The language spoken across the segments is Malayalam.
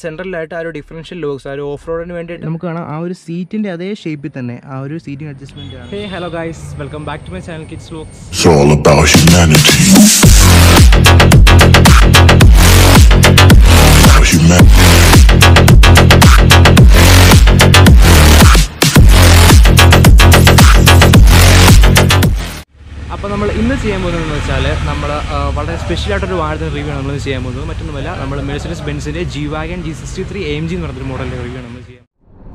സെൻട്രലായിട്ട് ആ ഒരു ഡിഫറൻഷ്യൽ ലോക്സ് ആ ഒരു ഓഫ് റോഡിന് വേണ്ടിയിട്ട് നമുക്ക് കാണാം ആ ഒരു സീറ്റിൻ്റെ അതേ ഷേപ്പിൽ തന്നെ ആ ഒരു സീറ്റിംഗ് അഡ്ജസ്റ്റ്മെൻ്റ് ആണ് hey hello guys welcome back to my channel kids vlogs It's all about humanity. About humanity. അപ്പോൾ നമ്മൾ ഇന്ന് ചെയ്യാൻ പോകുന്നതെന്ന് വെച്ചാൽ നമ്മൾ വളരെ സ്പെഷ്യൽ ആയിട്ടൊരു വാഹനത്തിന് റിവ്യൂ ആണ് നമ്മൾ ഇന്ന് ചെയ്യാൻ പോകുന്നത് മറ്റൊന്നുമല്ല നമ്മൾ മെഴ്സിഡസ് ബെൻസിൻ്റെ G wagon G sixty three M G എന്ന് പറഞ്ഞൊരു മോഡലിൻ്റെ റിവ്യൂ ആണ് നമ്മൾ ചെയ്യാൻ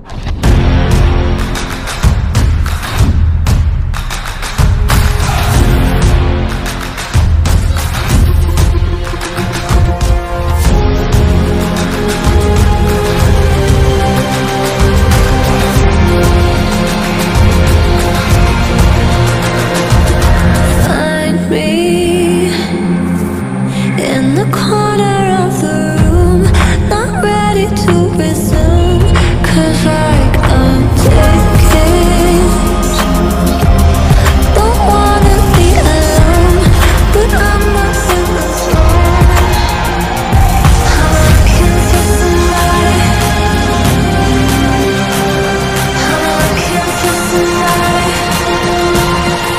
Find me in the corner of the room, not ready to resume. Cause like I'm taking, don't wanna be alone, but I'm not in the zone. I'm looking for somebody. I'm looking for somebody.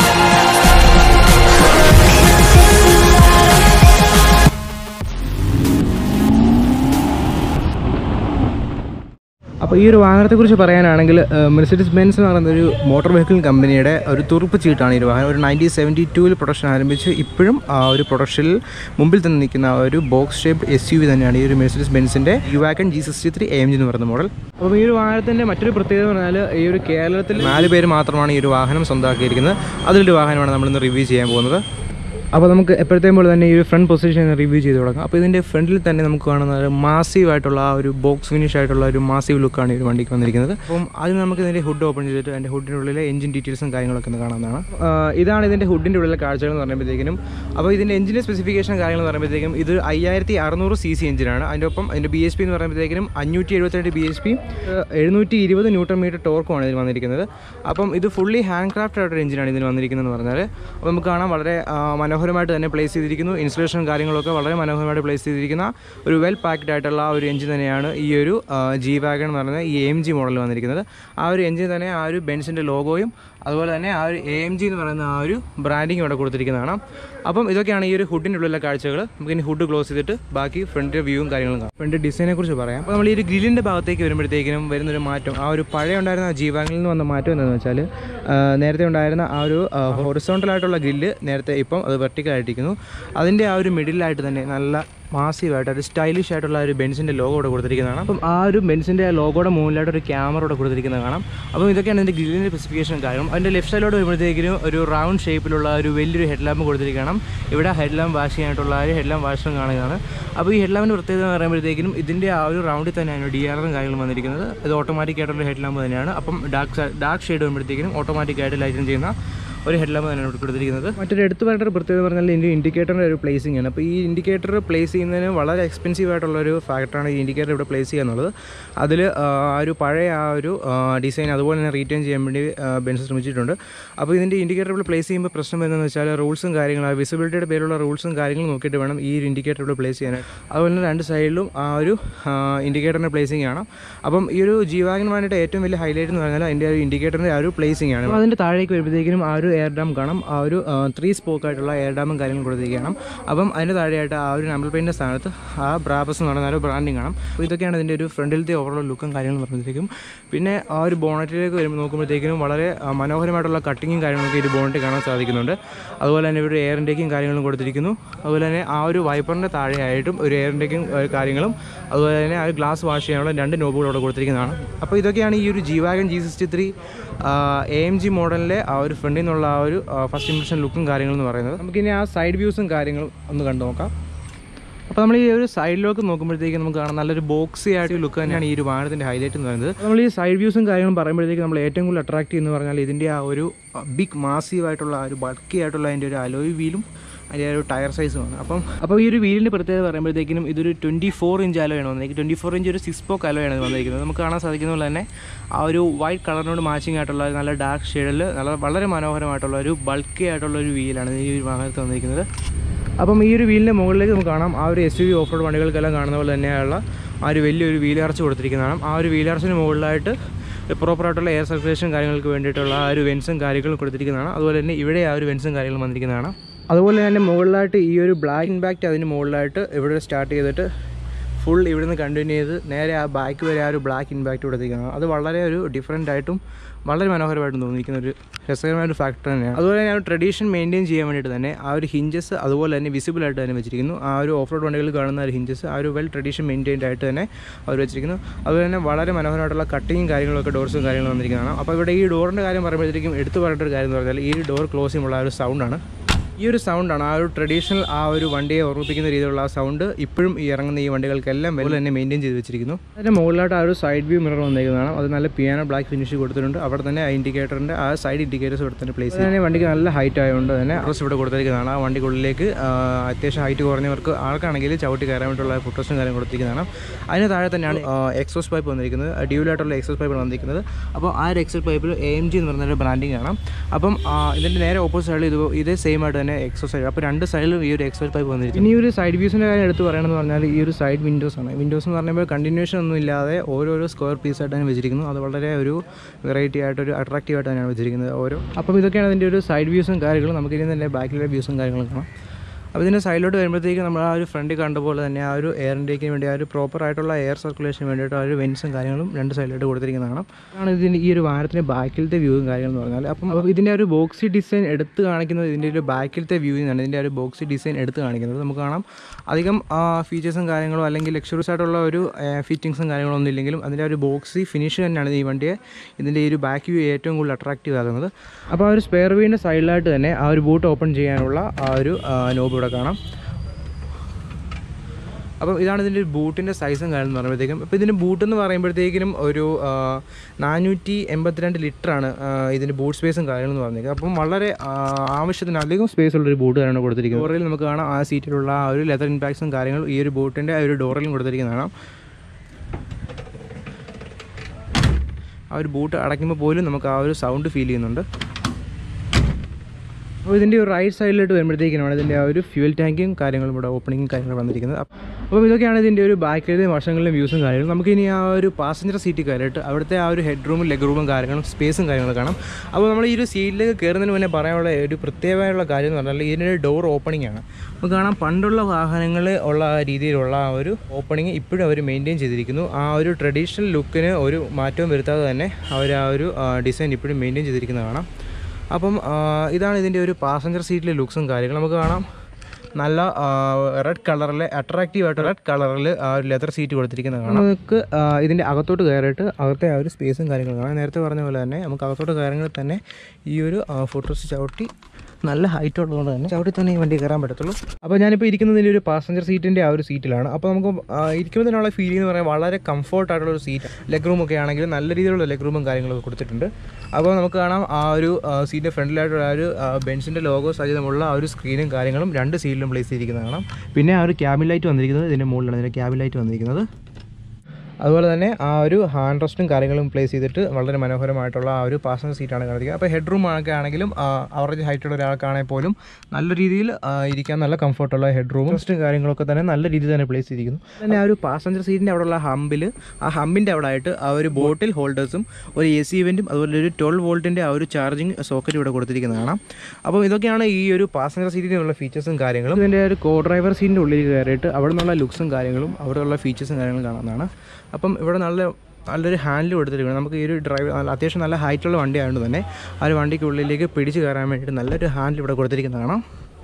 അപ്പോൾ ഈ ഒരു വാഹനത്തെക്കുറിച്ച് പറയാനാണെങ്കിൽ മെർസിഡസ് ബെൻസ് എന്ന് പറയുന്ന ഒരു മോട്ടോർ വെഹിക്കിൾ കമ്പനിയുടെ ഒരു തുറുപ്പ് ചീട്ടാണ് ഈ ഒരു വാഹനം ഒരു നയൻറ്റീൻ സെവൻറ്റി ടൂവിൽ പ്രൊഡക്ഷൻ ആരംഭിച്ച് ഇപ്പോഴും ആ ഒരു പ്രൊഡക്ഷനിൽ മുമ്പിൽ തന്നെ നിൽക്കുന്ന ആ ഒരു box shape S U V തന്നെയാണ് ഈ ഒരു മെർസിഡസ് ബെൻസിൻ്റെ യുവാക്കൻ G sixty three M G എന്ന് പറയുന്ന മോഡൽ അപ്പോൾ ഈ ഒരു വാഹനത്തിൻ്റെ മറ്റൊരു പ്രത്യേകത എന്ന് പറഞ്ഞാൽ ഈ ഒരു കേരളത്തിൽ നാല് പേര് മാത്രമാണ് ഈ ഒരു വാഹനം സ്വന്തമാക്കിയിരിക്കുന്നത് അതിലൊരു വാഹനമാണ് നമ്മളിന്ന് റിവ്യൂ ചെയ്യാൻ പോകുന്നത് അപ്പോൾ നമുക്ക് എപ്പോഴത്തെയും പോലെ തന്നെ ഈ ഒരു ഫ്രണ്ട് പൊസിഷൻ റിവ്യൂ ചെയ്ത് തുടങ്ങാം അപ്പോൾ ഇതിൻ്റെ ഫ്രണ്ടിൽ തന്നെ നമുക്ക് കാണുന്ന ഒരു മാസീവ് ആയിട്ടുള്ള ആ ഒരു ബോക്സ് ഫിനിഷ് ആയിട്ടുള്ള ഒരു മാസീവ് ലുക്കാണ് ഈ ഒരു വണ്ടിക്ക് വന്നിരിക്കുന്നത് അപ്പം ആദ്യം നമുക്ക് ഇതിൻ്റെ ഹുഡ് ഓപ്പൺ ചെയ്തിട്ട് അതിൻ്റെ ഹുഡിൻ്റെ ഉള്ളിലെ എഞ്ചിൻ ഡീറ്റെയിൽസും കാര്യങ്ങളൊക്കെ ഒന്ന് കാണാവുന്നതാണ് ആ, ഇതാണ് ഇതിൻ്റെ ഹുഡിൻ്റെ ഉള്ളിലെ കാഴ്ചകൾ എന്ന് പറയുമ്പോഴത്തേക്കും അപ്പോൾ ഇതിൻ്റെ എഞ്ചിൻ്റെ സ്പെസിഫിക്കേഷൻ കാര്യങ്ങൾ എന്ന് പറയുമ്പോഴത്തേക്കും ഇത് അയ്യായിരത്തി അറുന്നൂറ് സി സി എഞ്ചിനാണ് അതിൻ്റെ ഒപ്പം അതിൻ്റെ ബി എസ് പി എന്ന് പറയുമ്പോഴത്തേക്കും അഞ്ഞൂറ്റി എഴുപത്തിരണ്ട് ബി എസ് പി എഴുന്നൂറ്റി ഇരുപത് ന്യൂട്ടൺ മീറ്റർ ടോർക്കുമാണ് ഇതിൽ വന്നിരിക്കുന്നത് അപ്പം ഇത് ഫുള്ളി ഹാൻഡ് ക്രാഫ്റ്റ് ആയിട്ടൊരു എഞ്ചിനാണ് ഇതിന് വന്നിരിക്കുന്നത് എന്ന് പറഞ്ഞാൽ അപ്പോൾ നമുക്ക് കാണാം വളരെ ആ, മനോഹരമായിട്ട് തന്നെ പ്ലേസ് ചെയ്തിരിക്കുന്നു ഇൻസ്റ്റലേഷൻ കാര്യങ്ങളൊക്കെ വളരെ മനോഹരമായിട്ട് പ്ലേസ് ചെയ്തിരിക്കുന്ന ഒരു വെൽ പാക്ഡ് ആയിട്ടുള്ള ആ ഒരു എഞ്ചിൻ തന്നെയാണ് ഈ ഒരു ജി വാഗൺ എന്ന് പറയുന്ന ഈ എം ജി മോഡൽ വന്നിരിക്കുന്നത് ആ ഒരു എഞ്ചിൻ തന്നെ ആ ഒരു ബെൻസിൻ്റെ ലോഗോയും അതുപോലെ തന്നെ ആ ഒരു എ എം ജി എന്ന് പറയുന്ന ആ ഒരു ബ്രാൻഡിങ് ഇവിടെ കൊടുത്തിരിക്കുന്നതാണ് അപ്പം ഇതൊക്കെയാണ് ഈ ഒരു ഹുഡിൻ്റെ ഉള്ളിലെ കാഴ്ചകൾ നമുക്ക് ഇനി ഹുഡ് ക്ലോസ് ചെയ്തിട്ട് ബാക്കി ഫ്രണ്ടിൻ്റെ വ്യൂവും കാര്യങ്ങളും കാണാം ഫ്രണ്ട് ഡിസൈനെ കുറിച്ച് പറയാം അപ്പോൾ നമ്മൾ ഈ ഒരു ഗ്രില്ലിൻ്റെ ഭാഗത്തേക്ക് വരുമ്പോഴത്തേക്കിനും വരുന്നൊരു മാറ്റം ആ ഒരു പഴയ ഉണ്ടായിരുന്ന ജീവാങ്ങളിൽ നിന്ന് വന്ന മാറ്റം എന്താണെന്ന് വെച്ചാൽ ആ, നേരത്തെ ഉണ്ടായിരുന്ന ആ ഒരു ഹൊറിസോണ്ടൽ ആയിട്ടുള്ള ഗ്രില്ല് നേരത്തെ ഇപ്പം അത് വെർട്ടിക്കൽ ആയിട്ടിരിക്കുന്നു അതിൻ്റെ ആ ഒരു മിഡിലായിട്ട് തന്നെ നല്ല മാസീവായിട്ട് ഒരു സ്റ്റൈലിഷ് ആയിട്ടുള്ള ഒരു ബെൻസിൻ്റെ ലോഗോ ഇവിടെ കൊടുത്തിരിക്കുന്നതാണ് അപ്പം ആ ഒരു ബെൻസിൻ്റെ ലോഗോയുടെ മുകളിലായിട്ട് ഒരു ക്യാമറ ഇവിടെ കൊടുത്തിരിക്കുന്നത് കാണാം അപ്പം ഇതൊക്കെയാണ് ഇതിൻ്റെ ഗ്രില്ലിൻ്റെ സ്പെസിഫിക്കേഷൻ കാര്യം അതിൻ്റെ ലെഫ്റ്റ് സൈഡിലോട്ട് വരുമ്പോഴത്തേക്കിനും ഒരു റൗണ്ട് ഷേപ്പിലുള്ള ഒരു വലിയൊരു ഹെഡ് ലാമ്പ് കൊടുത്തിരിക്കണം ഇവിടെ ഹെഡ് ലാമ്പ് വാഷ് ചെയ്യാനായിട്ടുള്ള ഒരു ഹെഡ് ലാമ്പ് വാഷറും കാണുകയാണ് അപ്പോൾ ഈ ഹെഡ് ലാമ്പിൻ്റെ പ്രത്യേകത എന്ന് പറയുമ്പോഴത്തേക്കിനും ഇതിൻ്റെ ആ ഒരു റൗണ്ടിൽ തന്നെയാണ് ഡി ആറും കാര്യങ്ങളും വന്നിരിക്കുന്നത് ഇത് ഓട്ടോമാറ്റിക് ആയിട്ടുള്ള ഹെഡ് ലാമ്പ് തന്നെയാണ് അപ്പം ഡാർക്ക് ഡാർക്ക് ഷെയ്ഡ് വരുമ്പോഴത്തേക്കിനും ഓട്ടോമാറ്റിക് ആയിട്ട് ലൈറ്റിംഗ് ചെയ്യുന്ന ഒരു ഹെഡ് ലാമ്പ് തന്നെയാണ് ഇവിടെ കൊടുത്തിരിക്കുന്നത് മറ്റൊരു എടുത്തു പറയേണ്ട ഒരു പ്രത്യേകത പറഞ്ഞാൽ ഇതിൻ്റെ ഇൻഡിക്കേറ്ററിൻ്റെ ഒരു പ്ലേസിംഗ് ആണ് അപ്പോൾ ഈ ഇൻഡിക്കേറ്റർ പ്ലേസ് ചെയ്യുന്നതിന് വളരെ എക്സ്പെൻസീവ് ആയിട്ടുള്ള ഒരു ഫാക്ടറാണ് ഈ ഇൻഡിക്കേറ്റർ ഇവിടെ പ്ലേസ് ചെയ്യുക എന്നുള്ളത് അതിൽ ആ ഒരു പഴയ ആ ഒരു ഡിസൈൻ അതുപോലെ തന്നെ റീറ്റെയിൻ ചെയ്യാൻ വേണ്ടി ബെൻസ് ശ്രമിച്ചിട്ടുണ്ട് അപ്പോൾ ഇതിൻ്റെ ഇൻഡിക്കേറ്റർ ഇവിടെ പ്ലേസ് ചെയ്യുമ്പോൾ പ്രശ്നം എന്താണെന്ന് വെച്ചാൽ റൂൾസും കാര്യങ്ങളും വിസിബിലിറ്റിയുടെ പേരുള്ള റൂൾസും കാര്യങ്ങളും നോക്കിയിട്ട് വേണം ഈ ഒരു ഇൻഡിക്കേറ്റർ ഇവിടെ പ്ലേസ് ചെയ്യാനായിട്ട് അതുപോലെ തന്നെ രണ്ട് സൈഡിലും ആ ഒരു ഇൻഡിക്കേറ്ററിൻ്റെ പ്ലേസിംഗ് ആണ് അപ്പം ഈ ഒരു ജീവാഗൻ വേണ്ടിയിട്ട് ഏറ്റവും വലിയ ഹൈലൈറ്റ് എന്ന് പറഞ്ഞാൽ അതിൻ്റെ ഒരു ഇൻഡിക്കേറ്ററിൻ്റെ ആ ഒരു പ്ലേസിംഗ് ആണ് അപ്പോൾ അതിൻ്റെ താഴേക്ക് വരുമ്പോഴത്തേക്കും ആ ഒരു എയർ ഡാം കാണാം ആ ഒരു ത്രീ സ്പോക്ക് ആയിട്ടുള്ള എയർ ഡാമും കാര്യങ്ങളും കൊടുത്തിരിക്കുകയാണ് അപ്പം അതിൻ്റെ താഴെയായിട്ട് ആ ഒരു നമ്പർ പെയിൻ്റെ സ്ഥാനത്ത് ആ ബ്രാബസ് എന്ന് പറയുന്ന ആ ഒരു ബ്രാൻഡിങ് കാണാം അപ്പോൾ ഇതൊക്കെയാണ് ഇതിൻ്റെ ഒരു ഫ്രണ്ടിലത്തെ ഓവറോൾ ലുക്കും കാര്യങ്ങളും പറയുമ്പോഴത്തേക്കും പിന്നെ ആ ഒരു ബോണറ്റിലേക്ക് വരുമ്പോൾ നോക്കുമ്പോഴത്തേക്കും വളരെ ആ, മനോഹരമായിട്ടുള്ള കട്ടിങ്ങും കാര്യങ്ങളൊക്കെ ഈ ബോണറ്റ് കാണാൻ സാധിക്കുന്നുണ്ട് അതുപോലെ തന്നെ ഇവിടെ എയർ ഇൻടേക്കും കാര്യങ്ങളും കൊടുത്തിരിക്കുന്നു അതുപോലെ തന്നെ ആ ഒരു വൈപ്പറിൻ്റെ താഴെയായിട്ടും ഒരു എയർ ഇൻടേക്കും കാര്യങ്ങളും അതുപോലെ തന്നെ ആ ഒരു ഗ്ലാസ് വാഷ് ചെയ്യാനുള്ള രണ്ട് നോബുകൾ അവിടെ കൊടുത്തിരിക്കുന്നതാണ് അപ്പോൾ ഇതൊക്കെയാണ് ഈ ഒരു G wagon G sixty three A M G മോഡലിലെ ആ ഒരു ഫ്രണ്ടിൽ നിന്നുള്ള ആ ഒരു ഫസ്റ്റ് ഇംപ്രഷൻ ലുക്കും കാര്യങ്ങളും എന്ന് പറയുന്നത് നമുക്കിനി ആ സൈഡ് വ്യൂസും കാര്യങ്ങളും ഒന്ന് കണ്ടു നോക്കാം അപ്പോൾ നമ്മൾ ഈ ഒരു സൈഡിലേക്ക് നോക്കുമ്പോഴത്തേക്ക് നമുക്ക് കാണാം നല്ലൊരു ബോക്സി ആയിട്ട് ലുക്ക് തന്നെയാണ് ഈ ഒരു വാഹനത്തിൻ്റെ ഹൈലൈറ്റ് എന്ന് പറയുന്നത് നമ്മൾ ഈ സൈഡ് വ്യൂസും കാര്യങ്ങളും പറയുമ്പോഴത്തേക്ക് നമ്മൾ ഏറ്റവും കൂടുതൽ അട്രാക്ട് ചെയ്യുന്നത് പറഞ്ഞാൽ ഇതിൻ്റെ ആ ഒരു ബിഗ് മാസീവ് ആയിട്ടുള്ള ആ ഒരു ബൾക്കി ആയിട്ടുള്ള അതിൻ്റെ ഒരു അലോയ് വീലും അതിൻ്റെ ഒരു ടയർ സൈസുമാണ് അപ്പം അപ്പോൾ ഈ ഒരു വീലിൻ്റെ പ്രത്യേകത പറയുമ്പോഴത്തേക്കും ഇതൊരു ട്വൻറ്റി ഫോർ ഇഞ്ച് അലോയാണ് വന്നിരിക്കുന്നത് ട്വൻറ്റി ഫോർ ഇഞ്ച് ഒരു സിക്സ് പോക്ക് അലോയാണ് ഇത് വന്നിരിക്കുന്നത് നമുക്ക് കാണാൻ സാധിക്കുന്ന പോലെ തന്നെ ആ ഒരു വൈറ്റ് കളറിനോട് മാച്ചിങ് ആയിട്ടുള്ള നല്ല ഡാർക്ക് ഷെയ്ഡിൽ നല്ല വളരെ മനോഹരമായിട്ടുള്ള ഒരു ബൾക്കി ആയിട്ടുള്ള ഒരു വീലാണ് ഈ ഒരു വാഹനത്തിൽ വന്നിരിക്കുന്നത് അപ്പം ഈ ഒരു വീലിൻ്റെ മുകളിലേക്ക് നമുക്ക് കാണാം ആ ഒരു S U V off road വണ്ടികൾക്കെല്ലാം കാണുന്ന പോലെ തന്നെയുള്ള ആ ഒരു വലിയൊരു വീലാർച്ച് കൊടുത്തിരിക്കുന്നതാണ് ആ ഒരു വീലാർച്ചിന് മുകളിലായിട്ട് പ്രോപ്പറായിട്ടുള്ള എയർ സർക്കുലേഷൻ കാര്യങ്ങൾക്ക് വേണ്ടിയിട്ടുള്ള ആ ഒരു വെൻസും കാര്യങ്ങളും കൊടുത്തിരിക്കുന്നതാണ് അതുപോലെ തന്നെ ഇവിടെ ആ ഒരു വെൻസും കാര്യങ്ങളും വന്നിരിക്കുന്നതാണ് അതുപോലെ തന്നെ മുകളിലായിട്ട് ഈ ഒരു ബ്ലാക്ക് ഇമ്പാക്റ്റ് അതിന് മുകളിലായിട്ട് ഇവിടെ സ്റ്റാർട്ട് ചെയ്തിട്ട് ഫുൾ ഇവിടുന്ന് കണ്ടിന്യൂ ചെയ്ത് നേരെ ആ ബാക്ക് വരെ ആ ഒരു ബ്ലാക്ക് ഇമ്പാക്റ്റ് കൊടുത്തിരിക്കുന്നത് അത് വളരെ ഒരു ഡിഫറെൻ്റ് ആയിട്ടും വളരെ മനോഹരമായിട്ടും തോന്നിയിരിക്കുന്ന ഒരു രസകരമായ ഒരു ഫാക്ടർ തന്നെയാണ് അതുപോലെ തന്നെ ആ ഒരു ട്രഡീഷൻ മെയിൻറ്റെയിൻ ചെയ്യാൻ വേണ്ടിയിട്ട് തന്നെ ആ ഒരു ഹിഞ്ചസ് അതുപോലെ തന്നെ വിസിബിൾ ആയിട്ട് തന്നെ വെച്ചിരിക്കുന്നു ആ ഒരു ഓഫ് റോഡ് വണ്ടികളിൽ കാണുന്ന ഒരു ഹിഞ്ചസ് ആ ഒരു വെൽ ട്രഡീഷൻ മെയിൻറ്റെയിൻഡ് ആയിട്ട് തന്നെ അവർ വെച്ചിരിക്കുന്നു അതുപോലെ തന്നെ വളരെ മനോഹരമായിട്ടുള്ള കട്ടിങ്ങും കാര്യങ്ങളൊക്കെ ഡോർസും കാര്യങ്ങളും വന്നിരിക്കുന്നതാണ് അപ്പോൾ ഇവിടെ ഈ ഡോറിൻ്റെ കാര്യം പറയുമ്പോഴത്തേക്കും എടുത്തു പറയേണ്ട ഒരു കാര്യം എന്ന് പറഞ്ഞാൽ ഈ ഡോർ ക്ലോസ് ചെയ്യുമ്പോൾ ആ ഒരു സൗണ്ടാണ് ഈ ഒരു സൗണ്ടാണ് ആ ഒരു ട്രഡീഷണൽ ആ ഒരു വണ്ടിയെ ഓർമ്മിപ്പിക്കുന്ന രീതിയിലുള്ള ആ സൗണ്ട് ഇപ്പോഴും ഈ ഇറങ്ങുന്ന ഈ വണ്ടികൾക്കെല്ലാം വെൽ തന്നെ മെയിൻറ്റെയിൻ ചെയ്ത് വെച്ചിരിക്കുന്നു അതിൻ്റെ മുകളിലായിട്ട് ആ ഒരു സൈഡ് വ്യൂ മിറർ വന്നിരിക്കുന്നതാണ് അത് നല്ല പിയാനോ ബ്ലാക്ക് ഫിനിഷ് കൊടുത്തിട്ടുണ്ട് അവിടെ തന്നെ ആ ഇൻഡിക്കേറ്ററിൻ്റെ ആ സൈഡ് ഇൻഡിക്കേറ്റേഴ്സ് ഇവിടെ തന്നെ പ്ലേസ് തന്നെ വണ്ടിക്ക് നല്ല ഹൈറ്റ് ആയതുകൊണ്ട് തന്നെ ഡ്രസ് ഇവിടെ കൊടുത്തിരിക്കുന്നതാണ് ആ വണ്ടിക്കുള്ളിലേക്ക് ആ, അത്യാവശ്യം ഹൈറ്റ് കുറഞ്ഞവർക്ക് ആൾക്കാണെങ്കിൽ ചവിട്ടി കയറാൻ വേണ്ടിയുള്ള ഫുട്ടോസും കാര്യം കൊടുത്തിരിക്കുന്നതാണ് അതിന് താഴെ തന്നെയാണ് എക്സോസ് പൈപ്പ് വന്നിരിക്കുന്നത് ഡ്യൂലായിട്ടുള്ള എക്സോസ് പൈപ്പ് വന്നിരിക്കുന്നത് അപ്പോൾ ആ ഒരു എക്സോസ് പൈപ്പിൽ എ എം ജി എന്ന് പറയുന്ന ഒരു ബ്രാൻഡിങ് ആണ് അപ്പം ആ, ഇതിൻ്റെ നേരെ ഓപ്പോസിറ്റ് സൈഡിൽ ഇത് ഇതേ സെയിം ആയിട്ട് തന്നെ എക്സോസ് സൈഡ് അപ്പോൾ രണ്ട് സൈഡിലും ഈ ഒരു എക്സോസ് പൈപ്പ് വന്നിരിക്കും ഇനി ഈ ഒരു സൈഡ് വ്യൂസിൻ്റെ കാര്യം എടുത്ത് പറയണമെന്ന് പറഞ്ഞാൽ ഈ ഒരു സൈഡ് വിൻഡോസ് ആണ് വിൻഡോസ് എന്ന് പറയുമ്പോൾ കണ്ടിന്യൂഷൻ ഒന്നും ഇല്ലാതെ ഓരോരോ സ്ക്വയർ പീസ് ആയിട്ട് തന്നെ വെച്ചിരിക്കുന്നു അത് വളരെ ഒരു വെറൈറ്റി ആയിട്ടൊരു അട്രാക്റ്റീവ് ആയിട്ട് തന്നെയാണ് വെച്ചിരിക്കുന്നത് ഓരോ അപ്പം ഇതൊക്കെയാണ് അതിൻ്റെ ഒരു സൈഡ് വ്യൂസും കാര്യങ്ങളും നമുക്ക് ഇനി തന്നെ ബാക്കിലെ വ്യൂസും കാര്യങ്ങളും കാണാം അപ്പോൾ ഇതിൻ്റെ സൈഡിലോട്ട് വരുമ്പോഴത്തേക്ക് നമ്മൾ ആ ഒരു ഫ്രണ്ടിൽ കണ്ട പോലെ തന്നെ ആ ഒരു എയർ ഇൻടേക്കിന് വേണ്ടി ആ ഒരു പ്രോപ്പർ ആയിട്ടുള്ള എയർ സർക്കുലേഷന് വേണ്ടിയിട്ട് ആ ഒരു വെൻസും കാര്യങ്ങളും രണ്ട് സൈഡിലോട്ട് കൊടുത്തിരിക്കുന്നതാണ് അതാണ് ഇതിൻ്റെ ഈ ഒരു വാഹനത്തിൻ്റെ ബാക്കിലത്തെ വ്യൂവും കാര്യങ്ങൾ എന്ന് പറഞ്ഞാൽ അപ്പം അപ്പോൾ ഇതിൻ്റെ ആ ഒരു ബോക്സി ഡിസൈൻ എടുത്ത് കാണിക്കുന്നത് ഇതിൻ്റെ ഒരു ബാക്കിലത്തെ വ്യൂവിൽ നിന്നാണ് ഇതിൻ്റെ ആ ഒരു ബോക്സി ഡിസൈൻ എടുത്ത് കാണിക്കുന്നത് നമുക്ക് കാണാം അധികം ഫീച്ചേഴ്സും കാര്യങ്ങളും അല്ലെങ്കിൽ ലക്ഷറീസ് ആയിട്ടുള്ള ഒരു ഫിറ്റിങ്സും കാര്യങ്ങളും ഒന്നും ഇല്ലെങ്കിലും അതിൻ്റെ ആ ഒരു ബോക്സി ഫിനിഷ് തന്നെയാണ് ഈ വണ്ടിയെ ഇതിൻ്റെ ഈ ഒരു ബാക്ക് വ്യൂ ഏറ്റവും കൂടുതൽ അട്രാക്റ്റീവ് ആകുന്നത് അപ്പോൾ ആ ഒരു സ്പെയർ വീൻ്റെ സൈഡിലായിട്ട് തന്നെ ആ ഒരു ബൂട്ട് ഓപ്പൺ ചെയ്യാനുള്ള ആ ഒരു നോബ് ഇവിടെ കാണാം അപ്പം ഇതാണ് ഇതിൻ്റെ ഒരു ബൂട്ടിൻ്റെ സൈസും കാര്യം എന്ന് പറയുമ്പോഴത്തേക്കും അപ്പോൾ ഇതിൻ്റെ ബൂട്ട് എന്ന് പറയുമ്പോഴത്തേക്കിനും ഒരു ആ, നാനൂറ്റി എൺപത്തിരണ്ട് ലിറ്ററാണ് ഇതിൻ്റെ ബൂട്ട് സ്പേസും കാര്യങ്ങളും എന്ന് പറഞ്ഞേക്കുന്നത് അപ്പം വളരെ ആ, ആവശ്യത്തിന് അധികം സ്പേസ് ഉള്ളൊരു ബൂട്ട് തന്നെയാണ് കൊടുത്തിരിക്കുന്നത് ഡോറിൽ നമുക്ക് കാണാം ആ സീറ്റിലുള്ള ആ ഒരു ലെതർ ഇമ്പാക്ട്സും കാര്യങ്ങളും ഈ ഒരു ബൂട്ടിൻ്റെ ആ ഒരു ഡോറിലും കൊടുത്തിരിക്കുന്നതാണ് ആ ഒരു ബൂട്ട് അടയ്ക്കുമ്പോൾ പോലും നമുക്ക് ആ ഒരു സൗണ്ട് ഫീൽ ചെയ്യുന്നുണ്ട് അപ്പോൾ ഇതിൻ്റെ ഒരു റൈറ്റ് സൈഡിലോട്ട് വരുമ്പോഴത്തേക്കിനാണ് ഇതിൻ്റെ ആ ഒരു ഫ്യൂൽ ടാങ്കും കാര്യങ്ങളും ഇവിടെ ഓപ്പണിങ്ങും കാര്യങ്ങളും വന്നിരിക്കുന്നത് അപ്പ- അപ്പോൾ ഇതൊക്കെയാണ് ഇതിൻ്റെ ഒരു ബാക്കിലെയും വശങ്ങളിലും വ്യൂസും കാര്യങ്ങളും നമുക്ക് ഇനി ആ ഒരു പാസഞ്ചർ സീറ്റിൽ കയറിയിട്ട് അവിടുത്തെ ആ ഒരു ഹെഡ് റൂമും ലെഗ് റൂമും കാര്യങ്ങളും സ്പേസും കാര്യങ്ങളും കാണാം അപ്പോൾ നമ്മൾ ഈ ഒരു സീറ്റിലേക്ക് കയറുന്നതിന് മുന്നേ പറയാനുള്ള ഒരു പ്രത്യേകമായുള്ള കാര്യം എന്ന് പറഞ്ഞാൽ ഇതിൻ്റെ ഡോർ ഓപ്പണിംഗ് ആണ് നമുക്ക് കാണാം പണ്ടുള്ള വാഹനങ്ങളിൽ ഉള്ള ആ രീതിയിലുള്ള ആ ഒരു ഓപ്പണിംഗ് ഇപ്പോഴും അവർ മെയിൻറ്റെയിൻ ചെയ്തിരിക്കുന്നു ആ ഒരു ട്രഡീഷണൽ ലുക്കിന് ഒരു മാറ്റവും വരുത്താതെ തന്നെ അവർ ആ ഒരു ഡിസൈൻ ഇപ്പോഴും മെയിൻറ്റെയിൻ ചെയ്തിരിക്കുന്നത് കാണാം അപ്പം ആ, ഇതാണ് ഇതിൻ്റെ ഒരു പാസഞ്ചർ സീറ്റിലെ ലുക്സും കാര്യങ്ങളും നമുക്ക് കാണാം നല്ല റെഡ് കളറിലെ അട്രാക്റ്റീവ് ആയിട്ട് റെഡ് കളറിൽ ആ ഒരു ലെതർ സീറ്റ് കൊടുത്തിരിക്കുന്നത് കാണാം നമുക്ക് ആ, ഇതിൻ്റെ അകത്തോട്ട് കയറിയിട്ട് അകത്തെ ആ ഒരു സ്പേസും കാര്യങ്ങളും കാണാം നേരത്തെ പറഞ്ഞ പോലെ തന്നെ നമുക്ക് അകത്തോട്ട് കയറണമെങ്കിൽ തന്നെ ഈ ഒരു ഫുട്രസ് ചവിട്ടി നല്ല ഹൈറ്റ് ഉള്ളതുകൊണ്ട് തന്നെ ചവിട്ടി തന്നെ ഈ വണ്ടി കയറാൻ പറ്റത്തുള്ളൂ അപ്പോൾ ഞാനിപ്പോൾ ഇരിക്കുന്നത് ഇതിൻ്റെ ഒരു പാസഞ്ചർ സീറ്റിൻ്റെ ആ ഒരു സീറ്റിലാണ് അപ്പോൾ നമുക്ക് ആ, ഇരിക്കുമ്പോഴത്തേനുള്ള ഫീലിംഗ് എന്ന് പറയുന്നത് വളരെ കംഫർട്ട് ആയിട്ടുള്ള ഒരു സീറ്റ് ലെഗ് റൂം ഒക്കെ ആണെങ്കിൽ നല്ല രീതിയിലുള്ള ലെഗ് റൂമും കാര്യങ്ങളൊക്കെ കൊടുത്തിട്ടുണ്ട് അപ്പോൾ നമുക്ക് കാണാം ആ ഒരു സീറ്റിൻ്റെ ഫ്രണ്ടിലായിട്ടുള്ള ആ ഒരു ബെൻസിൻ്റെ ലോഗോ സഹിതമുള്ള ആ ഒരു സ്ക്രീനും കാര്യങ്ങളും രണ്ട് സീറ്റിലും പ്ലേസ് ചെയ്തിരിക്കുന്നത് കാണാം പിന്നെ ആ ഒരു ക്യാബിൻ ലൈറ്റ് വന്നിരിക്കുന്നത് ഇതിൻ്റെ മുകളിലാണ് ഇതിൻ്റെ ക്യാബിൻ ലൈറ്റ് വന്നിരിക്കുന്നത് അതുപോലെ തന്നെ ആ ഒരു ഹാൻഡ് റെസ്റ്റും കാര്യങ്ങളും പ്ലേസ് ചെയ്തിട്ട് വളരെ മനോഹരമായിട്ടുള്ള ആ ഒരു പാസഞ്ചർ സീറ്റാണ് കാണിക്കുന്നത് അപ്പോൾ ഹെഡ് റൂം ഒക്കെ ആണെങ്കിലും അവറേജ് ഹൈറ്റുള്ള ഒരാൾക്കാണെങ്കിൽ പോലും നല്ല രീതിയിൽ ആ, ഇരിക്കാൻ നല്ല കംഫർട്ടുള്ള ഹെഡ് റൂമും റെസ്റ്റും കാര്യങ്ങളൊക്കെ തന്നെ നല്ല രീതിയിൽ തന്നെ പ്ലേസ് ചെയ്തിരിക്കുന്നു തന്നെ ആ ഒരു പാസഞ്ചർ സീറ്റിൻ്റെ അവിടെയുള്ള ഹമ്പിൽ ആ ഹമ്പിൻ്റെ അവിടെ ആയിട്ട് ആ ഒരു ബോട്ടിൽ ഹോൾഡേഴ്സും ഒരു എ സി ഇവൻറ്റും അതുപോലെ ഒരു ട്വൽവ് വോൾട്ടിൻ്റെ ആ ഒരു ചാർജിങ് സോക്കറ്റ് ഇവിടെ കൊടുത്തിരിക്കുന്നതാണ് അപ്പോൾ ഇതൊക്കെയാണ് ഈ ഒരു പാസഞ്ചർ സീറ്റിനുള്ള ഫീച്ചേഴ്സും കാര്യങ്ങളും ഇതിൻ്റെ ഒരു കോ ഡ്രൈവർ സീറ്റിൻ്റെ ഉള്ളിൽ കയറിയിട്ട് അവിടെ നിന്നുള്ള ലുക്സും കാര്യങ്ങളും അവിടെയുള്ള ഫീച്ചേഴ്സും കാര്യങ്ങളും കാണാവുന്നതാണ് അപ്പം ഇവിടെ നല്ല നല്ലൊരു ഹാൻഡിൽ കൊടുത്തിരിക്കണം നമുക്ക് ഈ ഒരു ഡ്രൈവ് നല്ല- അത്യാവശ്യം നല്ല ഹൈറ്റുള്ള വണ്ടി ആയതുകൊണ്ട് തന്നെ ആ ഒരു വണ്ടിക്ക് ഉള്ളിലേക്ക് പിടിച്ച് കയറാൻ വേണ്ടിയിട്ട് നല്ലൊരു ഹാൻഡിൽ ഇവിടെ കൊടുത്തിരിക്കുന്നതാണ്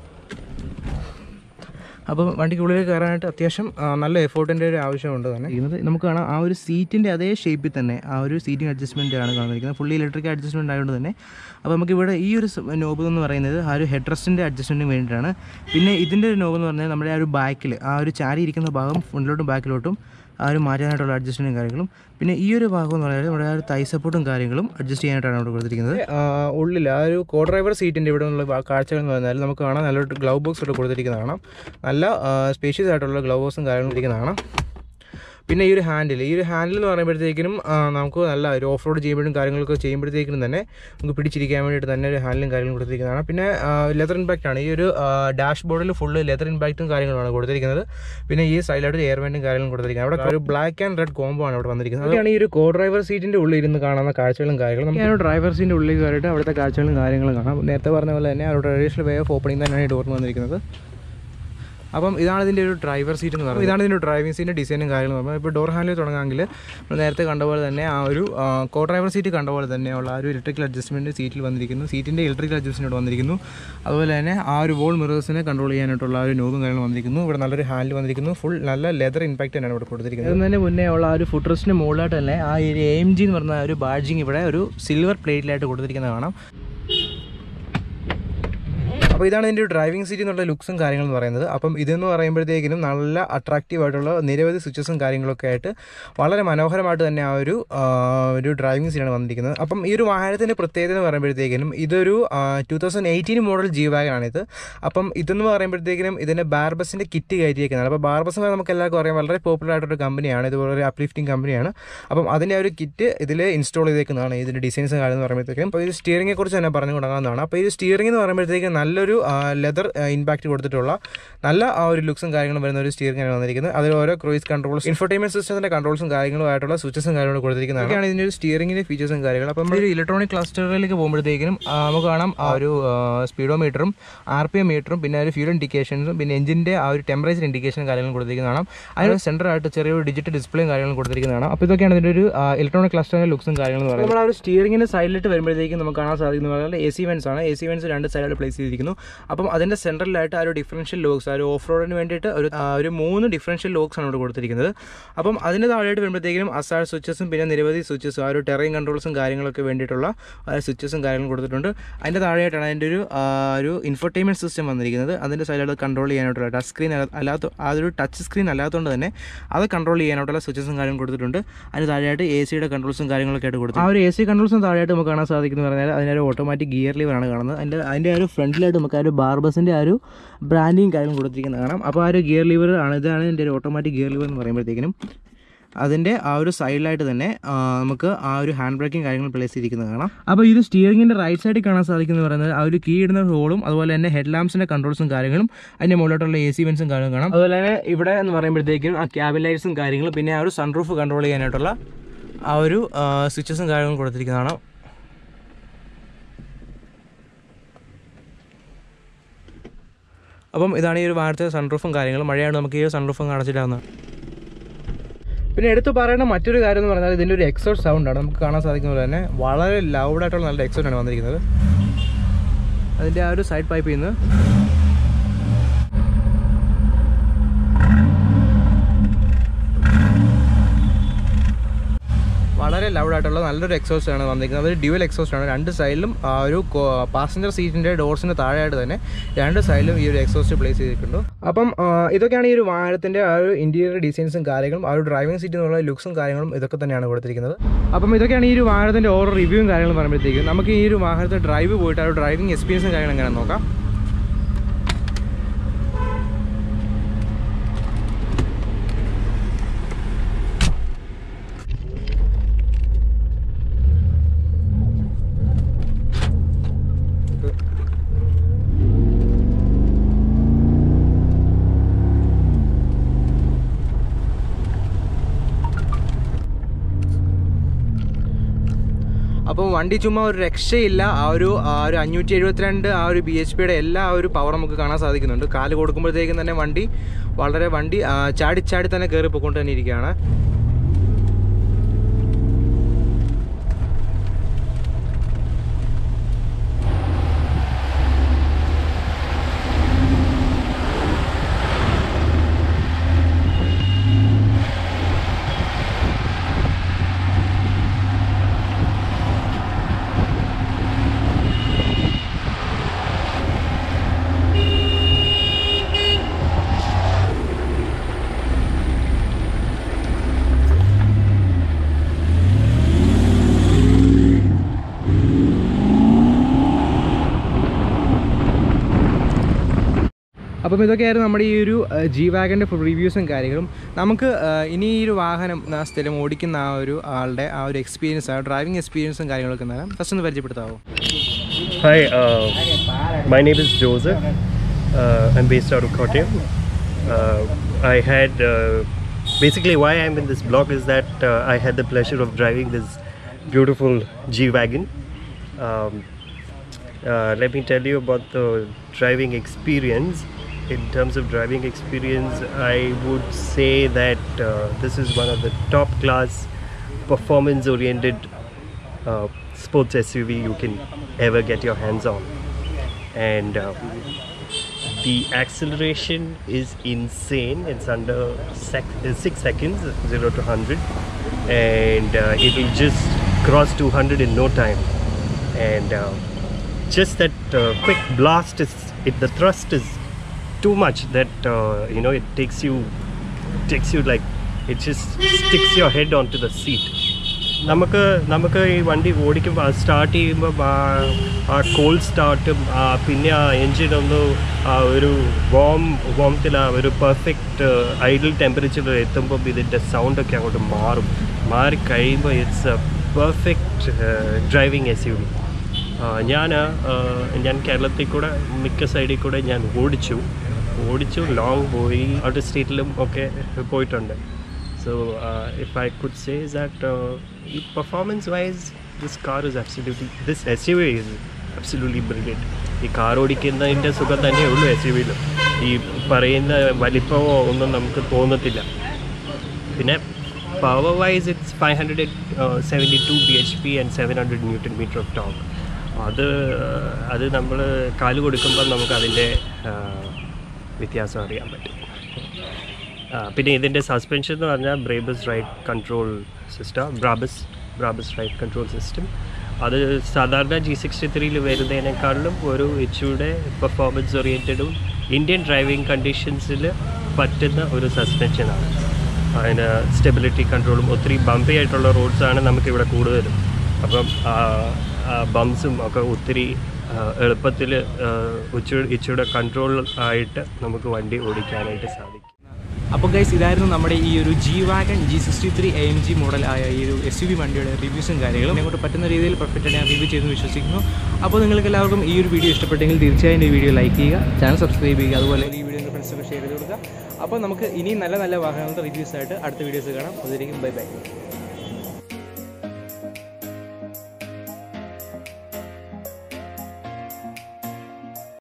അപ്പോൾ വണ്ടിക്ക് ഉള്ളിലേക്ക് കയറാനായിട്ട് അത്യാവശ്യം ആ, നല്ല എഫോർട്ടിൻ്റെ ഒരു ആവശ്യമുണ്ട് തന്നെ ചെയ്യുന്നത് നമുക്ക് കാണാം ആ ഒരു സീറ്റിൻ്റെ അതേ ഷേപ്പിൽ തന്നെ ആ ഒരു സീറ്റിംഗ് അഡ്ജസ്റ്റ്മെൻ്റ് ആണ് കാണുന്നിരിക്കുന്നത് ഫുള്ളി ഇലക്ട്രിക് അഡ്ജസ്റ്റ്മെൻ്റ് ആയതുകൊണ്ട് തന്നെ അപ്പോൾ നമുക്ക് ഇവിടെ ഈ ഒരു നോബ് എന്ന് പറയുന്നത് ആ ഒരു ഹെഡ് റെസ്റ്റിൻ്റെ അഡ്ജസ്റ്റ്മെൻറ്റിന് വേണ്ടിയിട്ടാണ് പിന്നെ ഇതിൻ്റെ ഒരു നോബ് എന്ന് പറഞ്ഞാൽ നമ്മുടെ ആ ഒരു ബാക്കിൽ ആ ഒരു ചാരി ഇരിക്കുന്ന ഭാഗം ഫ്രണ്ടിലോട്ടും ബാക്കിലോട്ടും ആ ഒരു മാറ്റാനായിട്ടുള്ള അഡ്ജസ്റ്റ്മെൻറ്റും കാര്യങ്ങളും പിന്നെ ഈ ഒരു ഭാഗം എന്ന് പറയുന്നത് നമ്മുടെ ആ ഒരു തൈ സപ്പോർട്ടും കാര്യങ്ങളും അഡ്ജസ്റ്റ് ചെയ്യാനായിട്ടാണ് ഇവിടെ കൊടുത്തിരിക്കുന്നത് ഉള്ളിൽ ആ ഒരു കോ ഡ്രൈവർ സീറ്റിൻ്റെ ഇവിടെ നിന്നുള്ള കാഴ്ചകൾ എന്ന് പറഞ്ഞാൽ നമുക്ക് കാണാം നല്ലൊരു ഗ്ലൗ ബോക്സ് ഇവിടെ കൊടുത്തിരിക്കുന്നത് കാണാം നല്ല സ്പേഷ്യസ് ആയിട്ടുള്ള ഗ്ലൗ ബോക്സും കാര്യങ്ങളും ഇരിക്കുന്നത് കാണാം പിന്നെ ഈ ഒരു ഹാൻഡിൽ ഈ ഒരു ഹാൻഡിൽ എന്ന് പറയുമ്പോഴത്തേക്കിനും ആ, നമുക്ക് നല്ല ഒരു ഓഫ് റോഡ് ചെയ്യുമ്പോഴും കാര്യങ്ങളൊക്കെ ചെയ്യുമ്പോഴത്തേക്കിനും തന്നെ നമുക്ക് പിടിച്ചിരിക്കാൻ വേണ്ടിയിട്ട് തന്നെ ഒരു ഹാൻഡിലും കാര്യങ്ങളും കൊടുത്തിരിക്കുന്നതാണ് പിന്നെ ലെതർ ഇമ്പാക്റ്റ് ആണ് ഈ ഒരു ഡാഷ് ബോർഡിൽ ഫുള്ള് ലെതർ ഇമ്പാക്റ്റും കാര്യങ്ങളുമാണ് കൊടുത്തിരിക്കുന്നത് പിന്നെ ഈ സൈഡിലായിട്ട് എയർ വെൻറ്റും കാര്യങ്ങളും കൊടുത്തിരിക്കുന്നത് അവിടെ ഒരു ബ്ലാക്ക് ആൻഡ് റെഡ് കോംബോ ആണ് അവിടെ വന്നിരിക്കുന്നത് അതൊക്കെയാണ് ഈ ഒരു കോ ഡ്രൈവർ സീറ്റിൻ്റെ ഉള്ളിൽ ഇരുന്ന് കാണുന്ന കാഴ്ചകളും കാര്യങ്ങളും നമുക്ക് ആ ഒരു ഡ്രൈവർ സീറ്റിൻ്റെ ഉള്ളിൽ കയറിയിട്ട് അവിടുത്തെ കാഴ്ചകളും കാര്യങ്ങളും കാണാം നേരത്തെ പറഞ്ഞ പോലെ തന്നെ അവരുടെ ട്രഡീഷണൽ വേ ഓഫ് ഓപ്പണിംഗ് തന്നെയാണ് ഈ ഡോറിന് വന്നിരിക്കുന്നത് അപ്പം ഇതാണ് ഇതിൻ്റെ ഒരു ഡ്രൈവർ സീറ്റ് എന്ന് പറയുന്നത് ഇതാണ് ഇതിൻ്റെ ഡ്രൈവിംഗ് സീറ്റിൻ്റെ ഡിസൈനും കാര്യങ്ങളും പറയുമ്പോൾ ഇപ്പോൾ ഡോർ ഹാൻഡിൽ തുടങ്ങാമെങ്കിൽ നമ്മൾ നേരത്തെ കണ്ട പോലെ തന്നെ ആ ഒരു കോ ഡ്രൈവർ സീറ്റ് കണ്ട പോലെ തന്നെയുള്ള ആ ഒരു ഇലക്ട്രിക്കൽ അഡ്ജസ്റ്റ്മെൻറ്റ് സീറ്റിൽ വന്നിരിക്കുന്നു സീറ്റിൻ്റെ ഇലക്ട്രിക്കൽ അഡ്ജസ്റ്റ്മെൻറ്റ് വന്നിരിക്കുന്നു അതുപോലെ തന്നെ ആ ഒരു വോൾ മിറേഴ്സിനെ കൺട്രോൾ ചെയ്യാനായിട്ടുള്ള ആ ഒരു നോബും കാര്യങ്ങളും വന്നിരിക്കുന്നു ഇവിടെ നല്ലൊരു ഹാൻഡിൽ വന്നിരിക്കുന്നു ഫുൾ നല്ല ലെതർ ഇമ്പാക്റ്റ് തന്നെയാണ് ഇവിടെ കൊടുത്തിരിക്കുന്നത് അതിന് തന്നെ മുന്നേ ഉള്ള ആ ഒരു ഫുഡ് റെസ്റ്റിന് മുകളിലായിട്ട് തന്നെ ആ ഒരു എം ജി എന്ന് പറഞ്ഞ ആ ഒരു ബാഡ്ജിങ് ഇവിടെ ഒരു സിൽവർ പ്ലേറ്റിലായിട്ട് കൊടുത്തിരിക്കുന്നത് കാണാം അപ്പോൾ ഇതാണ് ഇതിൻ്റെ ഒരു ഡ്രൈവിംഗ് സീറ്റ് എന്നുള്ള ലുക്സും കാര്യങ്ങളും എന്ന് പറയുന്നത് അപ്പം ഇതെന്ന് പറയുമ്പോഴത്തേക്കിനും നല്ല അട്രാക്റ്റീവ് ആയിട്ടുള്ള നിരവധി സ്വിച്ചസും കാര്യങ്ങളൊക്കെ ആയിട്ട് വളരെ മനോഹരമായിട്ട് തന്നെ ആ ഒരു ആ, ഒരു ഡ്രൈവിംഗ് സീറ്റാണ് വന്നിരിക്കുന്നത് അപ്പം ഈ ഒരു വാഹനത്തിൻ്റെ പ്രത്യേകത എന്ന് പറയുമ്പോഴത്തേക്കിനും ഇതൊരു two thousand eighteen model G വാഗനാണിത് അപ്പം ഇതെന്ന് പറയുമ്പോഴത്തേക്കിനും ഇതിൻ്റെ ബാർബസിൻ്റെ കിറ്റ് കയറ്റിയിരിക്കുന്നതാണ് അപ്പോൾ ബാർബസ് എന്ന് നമുക്ക് എല്ലാവർക്കും അറിയാം വളരെ പോപ്പുലർ ആയിട്ടൊരു കമ്പനിയാണ് ഇതുപോലെ ഒരു അപ്ലിഫ്റ്റിംഗ് കമ്പനിയാണ് അപ്പം അതിൻ്റെ ആ ഒരു കിറ്റ് ഇതിൽ ഇൻസ്റ്റാൾ ചെയ്തേക്കുന്നതാണ് ഇതിൻ്റെ ഡിസൈൻസും കാര്യം എന്ന് പറയുമ്പോഴത്തേക്കും അപ്പോൾ ഇത് സ്റ്റിയറിംഗെ കുറിച്ച് തന്നെ പറഞ്ഞു തുടങ്ങാവുന്നതാണ് അപ്പോൾ ഈ സ്റ്റിയറിംഗ് എന്ന് പറയുമ്പോഴത്തേക്കും നല്ലൊരു ലെതർ ഇമ്പാക്റ്റ് കൊടുത്തിട്ടുള്ള നല്ല ആ ഒരു ലുക്സും കാര്യങ്ങളും വരുന്ന ഒരു സ്റ്റിയറിംഗ് ആണ് വന്നിരിക്കുന്നത് അതിൽ ഓരോ ക്രൂയിസ് കൺട്രോൾസ് ഇൻഫോർടൈൻമെന്റ് സിസ്റ്റത്തിന്റെ കൺട്രോൾസും കാര്യങ്ങളും ആയിട്ടുള്ള സ്വിച്ചസും കാര്യങ്ങളും കൊടുത്തിരിക്കുന്നതാണ് ഇതൊക്കെയാണ് ഇതിന്റെ ഒരു സ്റ്റിയറിംഗിന്റെ ഫീച്ചേഴ്സും കാര്യങ്ങളും അപ്പം നമ്മൾ ഒരു ഇലക്ട്രോണിക് ക്ലസ്റ്ററിലേക്ക് പോകുമ്പോഴത്തേക്കും ആ, നമുക്ക് കാണാം ആ ഒരു സ്പീഡോമീറ്ററും ആർ പി എം മീറ്ററും പിന്നെ ഒരു ഫ്യൂൽ ഇൻഡിക്കേഷൻസും പിന്നെ എഞ്ചിന്റെ ആ ഒരു ടെമ്പറേച്ചർ ഇൻഡിക്കേഷനും കാര്യങ്ങളും കൊടുത്തിരിക്കുന്നതാണ് അതിന് സെൻറ്റർ ആയിട്ട് ചെറിയൊരു ഡിജിറ്റൽ ഡിസ്പ്ലേയും കാര്യങ്ങളും കൊടുത്തിരിക്കുന്നതാണ് അപ്പോൾ ഇതൊക്കെയാണ് ഇതിന്റെ ഒരു ഇലക്ട്രോണിക് ക്ലസ്റ്ററിന്റെ ലുക്സും കാര്യങ്ങളും പറയുന്നത് നമ്മൾ ആ ഒരു സ്റ്റിയറിംഗിന്റെ സൈഡിലിട്ട് വരുമ്പോഴത്തേക്കും നമുക്ക് കാണാൻ സാധിക്കുന്ന പറഞ്ഞാൽ എ സി വെൻസ് ആണ് എ സി വെൻസ് രണ്ട് സൈഡിൽ പ്ലേസ് ചെയ്തിരിക്കുന്നു അപ്പം അതിന്റെ സെൻട്രലായിട്ട് ആ ഒരു ഡിഫറൻഷ്യൽ ലോക്സ് ആ ഒരു ഓഫ് റോഡിന് വേണ്ടിയിട്ട് ഒരു ആ, ഒരു മൂന്ന് ഡിഫറൻഷ്യൽ ലോക്സ് ആണ് ഇവിടെ കൊടുത്തിരിക്കുന്നത് അപ്പം അതിന് താഴെയായിട്ട് വരുമ്പോഴത്തേക്കും അസാൾ സ്വിച്ചസും പിന്നെ നിരവധി സ്വിച്ചസും ആ ഒരു ടെറൈൻ കൺട്രോൾസും കാര്യങ്ങളൊക്കെ വേണ്ടിയിട്ടുള്ള സ്വിച്ചസും കാര്യങ്ങളും കൊടുത്തിട്ടുണ്ട് അതിൻ്റെ താഴെയായിട്ടാണ് അതിൻ്റെ ഒരു ആ, ഒരു ഇൻഫർടൈൻമെൻറ്റ് സിസ്റ്റം വന്നിരിക്കുന്നത് അതിൻ്റെ സൈഡിൽ കൺട്രോൾ ചെയ്യാനായിട്ടുള്ള ടച്ച് സ്ക്രീൻ അല്ലാത്ത അതൊരു ടച്ച് സ്ക്രീൻ അല്ലാത്തതുകൊണ്ട് തന്നെ അത് കൺട്രോൾ ചെയ്യാനായിട്ടുള്ള സ്വിച്ചസും കാര്യങ്ങളും കൊടുത്തിട്ടുണ്ട് അതിന് താഴെയായിട്ട് എ സിയുടെ കൺട്രോൾസും കാര്യങ്ങളൊക്കെ ആയിട്ട് കൊടുത്തു ആ ഒരു എ സി കൺട്രോൾസും താഴെയായിട്ട് നമുക്ക് കാണാൻ സാധിക്കുന്നു പറഞ്ഞാൽ അതിനൊരു ഓട്ടോമാറ്റിക് ഗിയർ ലിവറാണ് കാണുന്നത് അതിൻ്റെ അതിൻ്റെ ആ ഒരു ഫ്രണ്ടിലായിട്ട് നമുക്ക് ആ ഒരു ബാർബസിൻ്റെ ആ ഒരു ബ്രാൻഡിങ് കാര്യങ്ങളും കൊടുത്തിരിക്കുന്നത് കാണാം അപ്പോൾ ആ ഒരു ഗിയർ ലിവർ ആണ് ഇതാണ് ഇതിൻ്റെ ഒരു ഓട്ടോമാറ്റിക് ഗിയർ ലിവർ എന്ന് പറയുമ്പോഴത്തേക്കിനും അതിൻ്റെ ആ ഒരു സൈഡിലായിട്ട് തന്നെ ആ, നമുക്ക് ആ ഒരു ഹാൻഡ് ബ്രേക്കിംഗ് കാര്യങ്ങൾ പ്ലേസ് ചെയ്തിരിക്കുന്നത് കാണാം അപ്പോൾ ഇത് സ്റ്റിയറിംഗിൻ്റെ റൈറ്റ് സൈഡിൽ കാണാൻ സാധിക്കുന്നത് പറയുന്നത് ആ ഒരു കീ ഇടുന്ന ഹോളും അതുപോലെ തന്നെ ഹെഡ് ലാംപ്സിൻ്റെ കൺട്രോൾസും കാര്യങ്ങളും അതിൻ്റെ മുകളിലോട്ടുള്ള എ സി വെൻസും കാര്യങ്ങളും കാണാം അതുപോലെ തന്നെ ഇവിടെ എന്ന് പറയുമ്പോഴത്തേക്കും ആ ക്യാബിൻ ലൈറ്റ്സും കാര്യങ്ങളും പിന്നെ ആ ഒരു സൺറൂഫ് കൺട്രോൾ ചെയ്യാനായിട്ടുള്ള ആ ഒരു സ്വിച്ചസും കാര്യങ്ങളും കൊടുത്തിരിക്കുന്നതാണ് അപ്പം ഇതാണ് ഈ ഒരു വാഹനത്തെ സൺറൂഫും കാര്യങ്ങളും മഴയാണ് നമുക്ക് ഈ ഒരു സൺറൂഫും കാണിച്ചിട്ടാവുന്നത് പിന്നെ എടുത്തു പറയേണ്ട മറ്റൊരു കാര്യം എന്ന് പറഞ്ഞാൽ ഇതിൻ്റെ ഒരു എക്സോട്ട് സൗണ്ടാണ് നമുക്ക് കാണാൻ സാധിക്കുന്ന പോലെ തന്നെ വളരെ ലൗഡായിട്ടുള്ള നല്ല എക്സോട്ട് ആണ് വന്നിരിക്കുന്നത് അതിൻ്റെ ആ ഒരു സൈഡ് പൈപ്പിൽ നിന്ന് വളരെ ലൗഡായിട്ടുള്ള നല്ലൊരു എക്സോസ്റ്റ് ആണ് വന്നിരിക്കുന്നത് അതൊരു ഡ്യുവൽ എക്സോസ്റ്റ് ആണ് രണ്ട് സൈഡിലും ആ ഒരു പാസഞ്ചർ സീറ്റിൻ്റെ ഡോർസിൻ്റെ താഴെയായിട്ട് തന്നെ രണ്ട് സൈഡിലും ഈ ഒരു എക്സോസ്റ്റ് പ്ലേസ് ചെയ്തിട്ടുണ്ട് അപ്പം ആ, ഇതൊക്കെയാണ് ഈ ഒരു വാഹനത്തിൻ്റെ ആ ഒരു ഇൻറ്റീരിയർ ഡിസൈൻസും കാര്യങ്ങളും ആ ഒരു ഡ്രൈവിംഗ് സീറ്റിൽ നിന്നുള്ള ലുക്സും കാര്യങ്ങളും ഇതൊക്കെ തന്നെയാണ് കൊടുത്തിരിക്കുന്നത് അപ്പം ഇതൊക്കെയാണ് ഈ ഒരു വാഹനത്തിൻ്റെ ഓരോ റിവ്യൂവും കാര്യങ്ങളും പറയുമ്പോഴത്തേക്കും നമുക്ക് ഈ ഒരു വാഹനത്തെ ഡ്രൈവ് പോയിട്ട് ആ ഒരു ഡ്രൈവിംഗ് എക്സ്പീരിയൻസും കാര്യങ്ങളും എങ്ങനെ നോക്കാം അപ്പോൾ വണ്ടി ചുമ്മാ ഒരു രക്ഷയില്ല ആ ഒരു ആ ഒരു അഞ്ഞൂറ്റി എഴുപത്തിരണ്ട് ആ ഒരു ബി എച്ച് പിയുടെ എല്ലാ ആ ഒരു പവർ നമുക്ക് കാണാൻ സാധിക്കുന്നുണ്ട് കാല് കൊടുക്കുമ്പോഴത്തേക്കും തന്നെ വണ്ടി വളരെ വണ്ടി ആ, ചാടി ചാടി തന്നെ കയറി പോയിക്കൊണ്ട് തന്നെ ഇരിക്കുകയാണ് അപ്പം ഇതൊക്കെയായിരുന്നു നമ്മുടെ ഈ ഒരു ജി വാഗൻ്റെ ഫുൾ റിവ്യൂസും കാര്യങ്ങളും നമുക്ക് ആ, ഇനി ഈ ഒരു വാഹനം ആ സ്ഥലം ഓടിക്കുന്ന ആ ഒരു ആളുടെ ആ ഒരു എക്സ്പീരിയൻസ് ആ ഡ്രൈവിംഗ് എക്സ്പീരിയൻസും കാര്യങ്ങളൊക്കെ നേരം ഫസ്റ്റ് ഒന്ന് പരിചയപ്പെടുത്താമോ Hi, uh, my name is Joseph. Uh, I'm based out of Kottayam. Uh, I had uh, basically why I'm in this blog is that uh, I had the pleasure of driving this beautiful G wagon. Um, uh, let me tell you about the driving experience. In terms of driving experience, I would say that uh, this is one of the top class performance oriented uh, sports SUV you can ever get your hands on. And uh, the acceleration is insane. It's under sec- uh, six seconds, zero to hundred, and uh, it will just cross 200 in no time. And uh, just that uh, quick blast is it. The thrust is too much that uh, you know it takes you takes you like it just sticks your head onto the seat. നമുക്ക് നമുക്ക് ഈ വണ്ടി ഓടിക്കുമ്പോൾ സ്റ്റാർട്ട് ചെയ്യുമ്പോൾ ആ കോൾ സ്റ്റാർട്ടും പിന്നെ ആ എൻജിൻ ഒന്ന് ആ ഒരു വോം വോമത്തിൽ ആ ഒരു പെർഫെക്റ്റ് ഐഡിൽ ടെമ്പറേച്ചറിൽ എത്തുമ്പോൾ ഇതിൻ്റെ സൗണ്ടൊക്കെ അങ്ങോട്ട് മാറും മാറി കഴിയുമ്പോൾ it's a perfect driving S U V ഞാൻ ഞാൻ കേരളത്തിൽ കൂടെ മിക്ക സൈഡിൽ കൂടെ ഞാൻ ഓടിച്ചു ഓടിച്ചു ലോങ് പോയി ഔട്ട് സ്റ്റേറ്റിലും ഒക്കെ പോയിട്ടുണ്ട് So uh, if I could say is that uh, performance-wise, this car is absolutely this SUV is absolutely brilliant. ഈ കാർ ഓടിക്കുന്നതിൻ്റെ സുഖം തന്നെ ഉള്ളൂ എസ് യു വിയിലും ഈ പറയുന്ന വലിപ്പമോ ഒന്നും നമുക്ക് തോന്നത്തില്ല പിന്നെ power wise it's five hundred seventy two B H P and seven hundred Newton metre of torque അത് അത് നമ്മൾ കാല് കൊടുക്കുമ്പോൾ നമുക്ക് അതിൻ്റെ വ്യത്യാസം അറിയാൻ പറ്റും ആ, പിന്നെ ഇതിൻ്റെ സസ്പെൻഷൻ എന്ന് പറഞ്ഞാൽ Brabus ride control system Brabus Brabus ride control system അത് സാധാരണ ജി സിക്സ്റ്റി ത്രീയിൽ വരുന്നതിനേക്കാളും ഒരു ഇച്ചിയുടെ പെർഫോമൻസ് ഓറിയൻറ്റഡും ഇന്ത്യൻ ഡ്രൈവിംഗ് കണ്ടീഷൻസിൽ പറ്റുന്ന ഒരു സസ്പെൻഷനാണ് അതിന് സ്റ്റെബിലിറ്റി കൺട്രോളും ഒത്തിരി ബമ്പി ആയിട്ടുള്ള റോഡ്സാണ് നമുക്കിവിടെ കൂടുതലും അപ്പം ബംസും ഒക്കെ ഒത്തിരി എളുപ്പത്തിൽ ഉച്ച ഇച്ചിയുടെ കൺട്രോൾ ആയിട്ട് നമുക്ക് വണ്ടി ഓടിക്കാനായിട്ട് സാധിക്കും അപ്പോൾ ഗൈസ് ഇതായിരുന്നു നമ്മുടെ ഈ ഒരു G wagon G sixty three A M G model ആയ ഈ ഒരു എസ് യു വി വണ്ടിയുടെ റിവ്യൂസും കാര്യങ്ങളും എന്നെ കൊണ്ട് പറ്റുന്ന രീതിയിൽ പെർഫെക്റ്റ് ഞാൻ റിവ്യൂ ചെയ്ത് വിശ്വസിക്കുന്നു അപ്പോൾ നിങ്ങൾക്ക് എല്ലാവർക്കും ഈ ഒരു വീഡിയോ ഇഷ്ടപ്പെട്ടെങ്കിൽ തീർച്ചയായും ഈ വീഡിയോ ലൈക്ക് ചെയ്യുക ചാനൽ സബ്സ്ക്രൈബ് ചെയ്യുക അതുപോലെ ഈ വീഡിയോ ഫ്രണ്ട്സൊക്കെ ഷെയർ ചെയ്ത് കൊടുക്കുക അപ്പോൾ നമുക്ക് ഇനിയും നല്ല നല്ല വാഹനങ്ങളുടെ റിവ്യൂസ് ആയിട്ട് അടുത്ത വീഡിയോസ് കാണാം അതിലേക്കും ബൈ ബൈ